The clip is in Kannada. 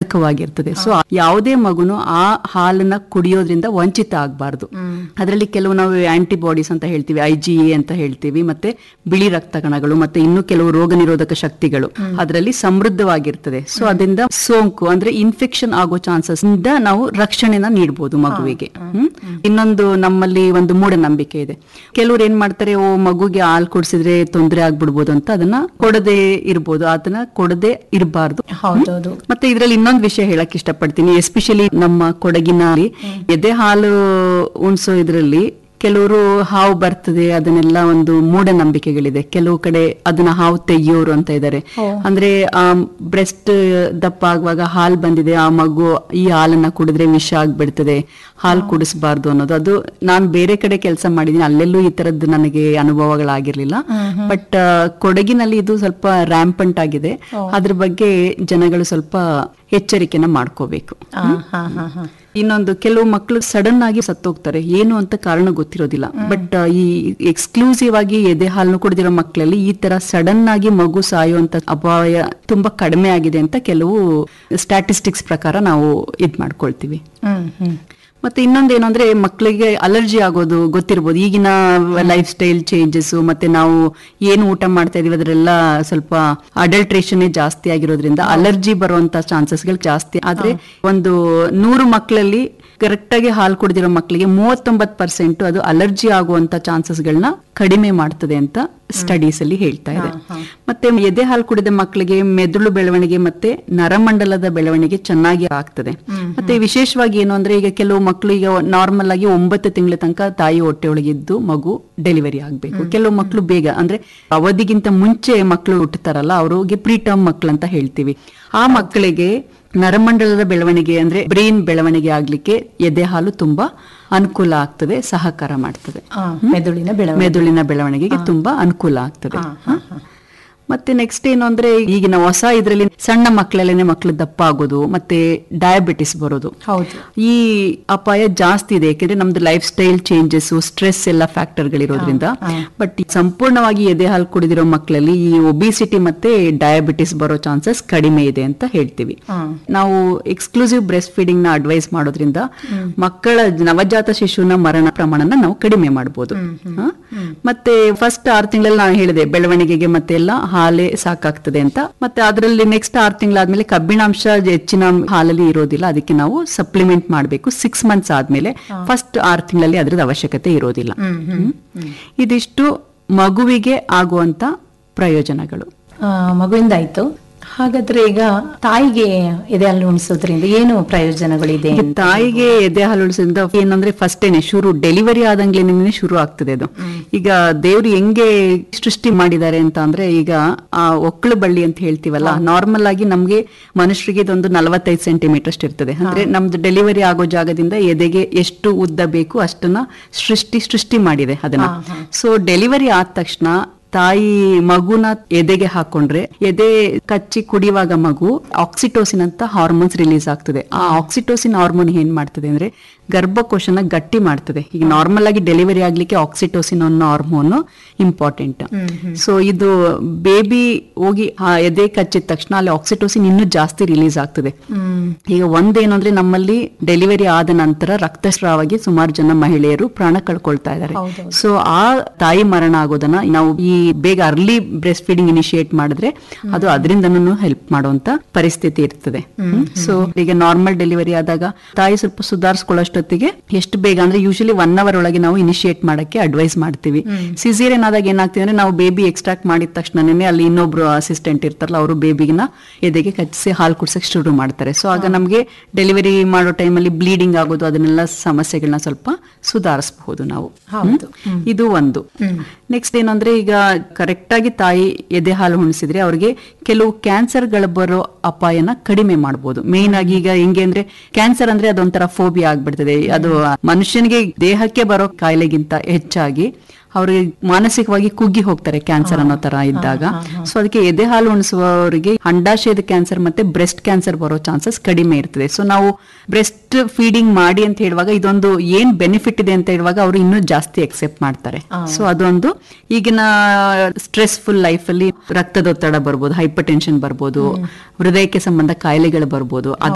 ಮಾದಕವಾಗಿರ್ತದೆ ಸೊ ಯಾವುದೇ ಮಗುನು ಆ ಹಾಲನ್ನ ಕುಡಿಯೋದ್ರಿಂದ ವಂಚಿತ ಆಗಬಾರ್ದು ಅದರಲ್ಲಿ ಕೆಲವು ನಾವು ಆಂಟಿಬಾಡೀಸ್ ಅಂತ ಹೇಳ್ತೀವಿ ಐ ಜಿ ಎ ಅಂತ ಹೇಳ್ತೀವಿ ಮತ್ತೆ ಬಿಳಿ ರಕ್ತ ಕಣಗಳು ಮತ್ತೆ ಇನ್ನು ಕೆಲವು ರೋಗ ನಿರೋಧಕ ಶಕ್ತಿಗಳು ಅದರಲ್ಲಿ ಸಮೃದ್ಧವಾಗಿರ್ತದೆ ಸೊ ಅದರಿಂದ ಸೋಂಕು ಅಂದ್ರೆ ಇನ್ಫೆಕ್ಷನ್ ಆಗೋ ಚಾನ್ಸಸ್ ಇಂದ ನಾವು ರಕ್ಷಣೆನ ನೀಡಬಹುದು ಮಗುವಿಗೆ ಹ್ಮ್? ಇನ್ನೊಂದು ನಮ್ಮಲ್ಲಿ ಒಂದು ಮೂಢನಂಬಿಕೆ ಇದೆ ಕೆಲವ್ರು ಏನ್ ಮಾಡ್ತಾರೆ ಓ ಮಗುಗೆ ಹಾಲು ಕುಡಿಸಿದ್ರೆ ತೊಂದರೆ ಆಗ್ಬಿಡ್ಬೋದು ಅಂತ ಅದನ್ನ ಕೊಡದೆ ಇರ್ಬೋದು ಅದನ್ನ ಕೊಡದೆ ಇರಬಾರ್ದು ಹೌದೌದು ಮತ್ತೆ ಇದ್ರಲ್ಲಿ ಇನ್ನೊಂದು ವಿಷಯ ಹೇಳಕ್ ಇಷ್ಟಪಡ್ತೀನಿ ಎಸ್ಪೆಷಲಿ ನಮ್ಮ ಕೊಡಗಿನಲ್ಲಿ ಎದೆ ಹಾಲು ಉಣಿಸೋ ಇದ್ರಲ್ಲಿ ಕೆಲವರು ಹಾವು ಬರ್ತದೆ ಅದನ್ನೆಲ್ಲ ಒಂದು ಮೂಢನಂಬಿಕೆಗಳಿದೆ ಕೆಲವು ಕಡೆ ಅದನ್ನ ಹಾವು ತೆಗಿಯೋರು ಅಂತ ಇದ್ದಾರೆ ಅಂದ್ರೆ ಆ ಬ್ರೆಸ್ಟ್ ದಪ್ಪ ಆಗುವಾಗ ಹಾಲು ಬಂದಿದೆ ಆ ಮಗು ಈ ಹಾಲನ್ನ ಕುಡಿದ್ರೆ ವಿಷ ಆಗ್ಬಿಡ್ತದೆ ಹಾಲು ಕುಡಿಸಬಾರ್ದು ಅನ್ನೋದು ಅದು ನಾನು ಬೇರೆ ಕಡೆ ಕೆಲಸ ಮಾಡಿದೀನಿ ಅಲ್ಲೆಲ್ಲೂ ಈ ತರದ್ದು ನನಗೆ ಅನುಭವಗಳಾಗಿರ್ಲಿಲ್ಲ ಬಟ್ ಕೊಡಗಿನಲ್ಲಿ ಇದು ಸ್ವಲ್ಪ ರ್ಯಾಂಪಂಟ್ ಆಗಿದೆ ಅದ್ರ ಬಗ್ಗೆ ಜನಗಳು ಸ್ವಲ್ಪ ಎಚ್ಚರಿಕೆನ ಮಾಡ್ಕೋಬೇಕು ಆ, ಹಾ ಹಾ ಹಾ ಇನ್ನೊಂದು ಕೆಲವು ಮಕ್ಕಳು ಸಡನ್ ಆಗಿ ಸತ್ತೋಗ್ತಾರೆ ಏನು ಅಂತ ಕಾರಣ ಗೊತ್ತಿರೋದಿಲ್ಲ ಬಟ್ ಈ ಎಕ್ಸ್ಕ್ಲೂಸಿವ್ ಆಗಿ ಎದೆ ಹಾಲನ್ನು ಕುಡಿದಿರೋ ಮಕ್ಕಳಲ್ಲಿ ಈ ತರ ಸಡನ್ ಆಗಿ ಮಗು ಸಾಯುವಂತ ಅಪಾಯ ತುಂಬಾ ಕಡಿಮೆ ಆಗಿದೆ ಅಂತ ಕೆಲವು ಸ್ಟ್ಯಾಟಿಸ್ಟಿಕ್ಸ್ ಪ್ರಕಾರ ನಾವು ಇದ್ ಮಾಡ್ಕೊಳ್ತೀವಿ ಹ್ಮ್ ಹ್ಮ್ ಮತ್ತೆ ಇನ್ನೊಂದೇನು ಅಂದ್ರೆ ಮಕ್ಕಳಿಗೆ ಅಲರ್ಜಿ ಆಗೋದು ಗೊತ್ತಿರ್ಬೋದು ಈಗಿನ ಲೈಫ್ ಸ್ಟೈಲ್ ಚೇಂಜಸ್ ಮತ್ತೆ ನಾವು ಏನು ಊಟ ಮಾಡ್ತಾ ಇದೀವಿ ಅದರೆಲ್ಲ ಸ್ವಲ್ಪ ಅಡಲ್ಟ್ರೇಷನ್ ಜಾಸ್ತಿ ಆಗಿರೋದ್ರಿಂದ ಅಲರ್ಜಿ ಬರುವಂತ ಚಾನ್ಸಸ್ಗಳು ಜಾಸ್ತಿ ಆದ್ರೆ ಒಂದು ನೂರು ಮಕ್ಕಳಲ್ಲಿ ಕರೆಕ್ಟ್ ಆಗಿ ಹಾಲು ಕುಡಿದಿರೋ ಮಕ್ಕಳಿಗೆ ಮೂವತ್ತೊಂಬತ್ತು ಪರ್ಸೆಂಟ್ ಅದು ಅಲರ್ಜಿ ಆಗುವಂತ ಚಾನ್ಸಸ್ಗಳನ್ನ ಕಡಿಮೆ ಮಾಡ್ತದೆ ಅಂತ ಸ್ಟಡೀಸ್ ಅಲ್ಲಿ ಹೇಳ್ತಾ ಇದೆ ಮತ್ತೆ ಎದೆ ಹಾಲು ಕುಡಿದ ಮಕ್ಕಳಿಗೆ ಮೆದುಳು ಬೆಳವಣಿಗೆ ಮತ್ತೆ ನರಮಂಡಲದ ಬೆಳವಣಿಗೆ ಚೆನ್ನಾಗಿ ಆಗ್ತದೆ ಮತ್ತೆ ವಿಶೇಷವಾಗಿ ಏನು ಅಂದ್ರೆ ಈಗ ಕೆಲವು ಮಕ್ಕಳು ಈಗ ನಾರ್ಮಲ್ ಆಗಿ ಒಂಬತ್ತು ತಿಂಗಳ ತನಕ ತಾಯಿ ಹೊಟ್ಟೆಯೊಳಗಿದ್ದು ಮಗು ಡೆಲಿವರಿ ಆಗ್ಬೇಕು ಕೆಲವು ಮಕ್ಕಳು ಬೇಗ ಅಂದ್ರೆ ಅವಧಿಗಿಂತ ಮುಂಚೆ ಮಕ್ಕಳು ಹುಟ್ಟುತ್ತಾರಲ್ಲ ಅವ್ರಿಗೆ ಪ್ರೀಟರ್ಮ್ ಮಕ್ಕಳು ಅಂತ ಹೇಳ್ತೀವಿ ಆ ಮಕ್ಕಳಿಗೆ ನರಮಂಡಲದ ಬೆಳವಣಿಗೆ ಅಂದ್ರೆ ಬ್ರೈನ್ ಬೆಳವಣಿಗೆ ಆಗ್ಲಿಕ್ಕೆ ಎದೆ ಹಾಲು ತುಂಬಾ ಅನುಕೂಲ ಆಗ್ತದೆ ಸಹಕಾರ ಮಾಡ್ತದೆ ಆ, ಮೆದುಳಿನ ಬೆಳವಣಿಗೆ ಮೆದುಳಿನ ಬೆಳವಣಿಗೆಗೆ ತುಂಬಾ ಅನುಕೂಲ ಆಗ್ತದೆ ಮತ್ತೆ ನೆಕ್ಸ್ಟ್ ಏನು ಅಂದ್ರೆ ಈಗಿನ ಹೊಸ ಇದ್ರಲ್ಲಿ ಸಣ್ಣ ಮಕ್ಕಳಲ್ಲೇನೆ ಮಕ್ಕಳು ದಪ್ಪ ಆಗೋದು ಮತ್ತೆ ಡಯಾಬಿಟಿಸ್ ಬರೋದು ಹೌದು ಈ ಅಪಾಯ ಜಾಸ್ತಿ ಇದೆ ಯಾಕೆಂದ್ರೆ ನಮ್ದು ಲೈಫ್ ಸ್ಟೈಲ್ ಚೇಂಜಸ್ ಸ್ಟ್ರೆಸ್ ಎಲ್ಲ ಫ್ಯಾಕ್ಟರ್ಗಳಿರೋದ್ರಿಂದ ಬಟ್ ಸಂಪೂರ್ಣವಾಗಿ ಎದೆ ಹಾಲು ಕುಡಿದಿರೋ ಮಕ್ಕಳಲ್ಲಿ ಈ ಒಬಿಸಿಟಿ ಮತ್ತೆ ಡಯಾಬಿಟಿಸ್ ಬರೋ ಚಾನ್ಸಸ್ ಕಡಿಮೆ ಇದೆ ಅಂತ ಹೇಳ್ತೀವಿ ನಾವು ಎಕ್ಸ್ಕ್ಲೂಸಿವ್ ಬ್ರೆಸ್ಟ್ ಫೀಡಿಂಗ್ ನ ಅಡ್ವೈಸ್ ಮಾಡೋದ್ರಿಂದ ಮಕ್ಕಳ ನವಜಾತ ಶಿಶುವಿನ ಮರಣ ಪ್ರಮಾಣನ ನಾವು ಕಡಿಮೆ ಮಾಡಬಹುದು ಮತ್ತೆ ಫಸ್ಟ್ ಆರು ತಿಂಗಳಲ್ಲಿ ನಾನು ಹೇಳಿದೆ ಬೆಳವಣಿಗೆಗೆ ಮತ್ತೆ ಎಲ್ಲ ಹಾಲೇ ಸಾಕಾಗ್ತದೆ ಅಂತ ಮತ್ತೆ ಅದರಲ್ಲಿ ನೆಕ್ಸ್ಟ್ ಆರು ತಿಂಗಳಾದ್ಮೇಲೆ ಕಬ್ಬಿಣಾಂಶ ಹೆಚ್ಚಿನ ಹಾಲಲ್ಲಿ ಇರೋದಿಲ್ಲ ಅದಕ್ಕೆ ನಾವು ಸಪ್ಲಿಮೆಂಟ್ ಮಾಡಬೇಕು ಸಿಕ್ಸ್ ಮಂತ್ಸ್ ಆದ್ಮೇಲೆ ಫಸ್ಟ್ ಆರು ತಿಂಗಳಲ್ಲಿ ಅದ್ರದ್ದು ಅವಶ್ಯಕತೆ ಇರೋದಿಲ್ಲ ಹ್ಮ್. ಇದಿಷ್ಟು ಮಗುವಿಗೆ ಆಗುವಂತ ಪ್ರಯೋಜನಗಳು ಆ, ಮಗುವಿಂದ ಆಯ್ತು ಹಾಗಾದ್ರೆ ಈಗ ತಾಯಿಗೆ ಎದೆ ಹಾಲು ಉಣಿಸೋದ್ರಿಂದ ಏನು ಪ್ರಯೋಜನಗಳಿದೆ ಈಗ ತಾಯಿಗೆ ಎದೆ ಹಾಲು ಉಳಿಸೋದ್ರಿಂದ ಏನಂದ್ರೆ ಫಸ್ಟ್ ಏನೆ ಶುರು ಡೆಲಿವರಿ ಆದಂಗ್ಲೇನೆ ಶುರು ಆಗ್ತದೆ ಅದು ಈಗ ದೇವ್ರು ಹೆಂಗೆ ಸೃಷ್ಟಿ ಮಾಡಿದ್ದಾರೆ ಅಂತ ಅಂದ್ರೆ ಈಗ ಆ ಒಕ್ಕಳು ಬಳ್ಳಿ ಅಂತ ಹೇಳ್ತೀವಲ್ಲ ನಾರ್ಮಲ್ ಆಗಿ ನಮ್ಗೆ ಮನುಷ್ಯರಿಗೆ ಇದೊಂದು ನಲವತ್ತೈದು ಸೆಂಟಿಮೀಟರ್ ಅಷ್ಟು ಇರ್ತದೆ ಅಂದ್ರೆ ನಮ್ದು ಡೆಲಿವರಿ ಆಗೋ ಜಾಗದಿಂದ ಎದೆಗೆ ಎಷ್ಟು ಉದ್ದ ಬೇಕು ಅಷ್ಟನ್ನ ಸೃಷ್ಟಿ ಸೃಷ್ಟಿ ಮಾಡಿದೆ ಅದನ್ನ ಸೊ ಡೆಲಿವರಿ ಆದ ತಕ್ಷಣ ತಾಯಿ ಮಗುನ ಎದೆಗೆ ಹಾಕೊಂಡ್ರೆ ಎದೆ ಕಚ್ಚಿ ಕುಡಿಯುವಾಗ ಮಗು ಆಕ್ಸಿಟೋಸಿನ್ ಅಂತ ಹಾರ್ಮೋನ್ಸ್ ರಿಲೀಸ್ ಆಗ್ತದೆ ಆ ಆಕ್ಸಿಟೋಸಿನ್ ಹಾರ್ಮೋನ್ ಏನ್ ಮಾಡ್ತದೆ ಅಂದ್ರೆ ಗರ್ಭಕೋಶನ ಗಟ್ಟಿ ಮಾಡ್ತದೆ ಈಗ ನಾರ್ಮಲ್ ಆಗಿ ಡೆಲಿವರಿ ಆಗ್ಲಿಕ್ಕೆ ಆಕ್ಸಿಟೋಸಿನ್ ಅನ್ನೋ ಹಾರ್ಮೋನ್ ಇಂಪಾರ್ಟೆಂಟ್ ಸೊ ಇದು ಬೇಬಿ ಹೋಗಿ ಆ ಎದೆ ಕಚ್ಚಿದ ತಕ್ಷಣ ಅಲ್ಲಿ ಆಕ್ಸಿಟೋಸಿನ್ ಇನ್ನೂ ಜಾಸ್ತಿ ರಿಲೀಸ್ ಆಗ್ತದೆ ಈಗ ಒಂದೇನು ಅಂದ್ರೆ ನಮ್ಮಲ್ಲಿ ಡೆಲಿವರಿ ಆದ ನಂತರ ರಕ್ತಸ್ರಾವಾಗಿ ಸುಮಾರು ಜನ ಮಹಿಳೆಯರು ಪ್ರಾಣ ಕಳ್ಕೊಳ್ತಾ ಇದ್ದಾರೆ ಸೊ ಆ ತಾಯಿ ಮರಣ ಆಗೋದನ್ನ ನಾವು ಈ ಬೇಗ ಅರ್ಲಿ ಬ್ರೆಸ್ಟ್ ಫೀಡಿಂಗ್ ಇನಿಶಿಯೇಟ್ ಮಾಡಿದ್ರೆ ಅದು ಅದರಿಂದನೂ ಹೆಲ್ಪ್ ಮಾಡುವಂತ ಪರಿಸ್ಥಿತಿ ಇರ್ತದೆ ಸೊ ಈಗ ನಾರ್ಮಲ್ ಡೆಲಿವರಿ ಆದಾಗ ತಾಯಿ ಸ್ವಲ್ಪ ಸುಧಾರಿಸ್ಕೊಳ್ಳೋಷ್ಟೊತ್ತಿಗೆ ಎಷ್ಟು ಬೇಗ ಅಂದ್ರೆ ಯೂಶಲಿ ಒನ್ ಅವರ್ ಒಳಗೆ ನಾವು ಇನಿಶಿಯೇಟ್ ಮಾಡಕ್ಕೆ ಅಡ್ವೈಸ್ ಮಾಡ್ತೀವಿ ಸಿಸೇರಿಯನ್ ಆದಾಗ ಏನಾಗ್ತದೆ ಅಂದ್ರೆ ನಾವು ಬೇಬಿ ಎಕ್ಸ್ಟ್ರಾಕ್ಟ್ ಮಾಡಿದ ತಕ್ಷಣನೇ ಅಲ್ಲಿ ಇನ್ನೊಬ್ರು ಅಸಿಸ್ಟೆಂಟ್ ಇರ್ತಾರಲ್ಲ ಅವರು ಬೇಬಿಗಿನ ಎದೆಗೆ ಕಚ್ಚಿಸಿ ಹಾಲು ಕುಡ್ಸಕ್ ಶುರು ಮಾಡ್ತಾರೆ ಸೊ ಆಗ ನಮಗೆ ಡೆಲಿವರಿ ಮಾಡೋ ಟೈಮಲ್ಲಿ ಬ್ಲೀಡಿಂಗ್ ಆಗೋದು ಅದನ್ನೆಲ್ಲ ಸಮಸ್ಯೆಗಳನ್ನ ಸ್ವಲ್ಪ ಸುಧಾರಿಸಬಹುದು ನಾವು ಹೌದು. ಹ್ಮ್? ಇದು ಒಂದು ನೆಕ್ಸ್ಟ್ ಏನಂದ್ರೆ ಈಗ ಕರೆಕ್ಟ್ ಆಗಿ ತಾಯಿ ಎದೆ ಹಾಲು ಉಣಿಸಿದ್ರೆ ಅವ್ರಿಗೆ ಕೆಲವು ಕ್ಯಾನ್ಸರ್ಗಳು ಬರೋ ಅಪಾಯನ ಕಡಿಮೆ ಮಾಡಬಹುದು ಮೇನ್ ಆಗಿ ಈಗ ಹೆಂಗೆ ಅಂದ್ರೆ ಕ್ಯಾನ್ಸರ್ ಅಂದ್ರೆ ಅದೊಂಥರ ಫೋಬಿಯಾ ಆಗ್ಬಿಡ್ತದೆ ಅದು ಮನುಷ್ಯನಿಗೆ ದೇಹಕ್ಕೆ ಬರೋ ಕಾಯಿಲೆಗಿಂತ ಹೆಚ್ಚಾಗಿ ಅವ್ರಿಗೆ ಮಾನಸಿಕವಾಗಿ ಕುಗ್ಗಿ ಹೋಗ್ತಾರೆ ಕ್ಯಾನ್ಸರ್ ಅನ್ನೋ ತರ ಇದ್ದಾಗ ಸೊ ಅದಕ್ಕೆ ಎದೆ ಹಾಲು ಉಣಿಸುವವರಿಗೆ ಅಂಡಾಶಯದ ಕ್ಯಾನ್ಸರ್ ಮತ್ತೆ ಬ್ರೆಸ್ಟ್ ಕ್ಯಾನ್ಸರ್ ಬರೋ ಚಾನ್ಸಸ್ ಕಡಿಮೆ ಇರ್ತದೆ ಸೊ ನಾವು ಬ್ರೆಸ್ಟ್ ಫೀಡಿಂಗ್ ಮಾಡಿ ಅಂತ ಹೇಳುವಾಗ ಇದೊಂದು ಏನ್ ಬೆನಿಫಿಟ್ ಇದೆ ಅಂತ ಹೇಳುವಾಗ ಅವರು ಇನ್ನೂ ಜಾಸ್ತಿ ಎಕ್ಸೆಪ್ಟ್ ಮಾಡ್ತಾರೆ ಸೊ ಅದೊಂದು ಈಗಿನ ಸ್ಟ್ರೆಸ್ಫುಲ್ ಲೈಫ್ ಅಲ್ಲಿ ರಕ್ತದೊತ್ತಡ ಬರ್ಬೋದು ಹೈಪರ್ ಟೆನ್ಷನ್ ಬರ್ಬೋದು ಹೃದಯಕ್ಕೆ ಸಂಬಂಧ ಕಾಯಿಲೆಗಳು ಬರ್ಬೋದು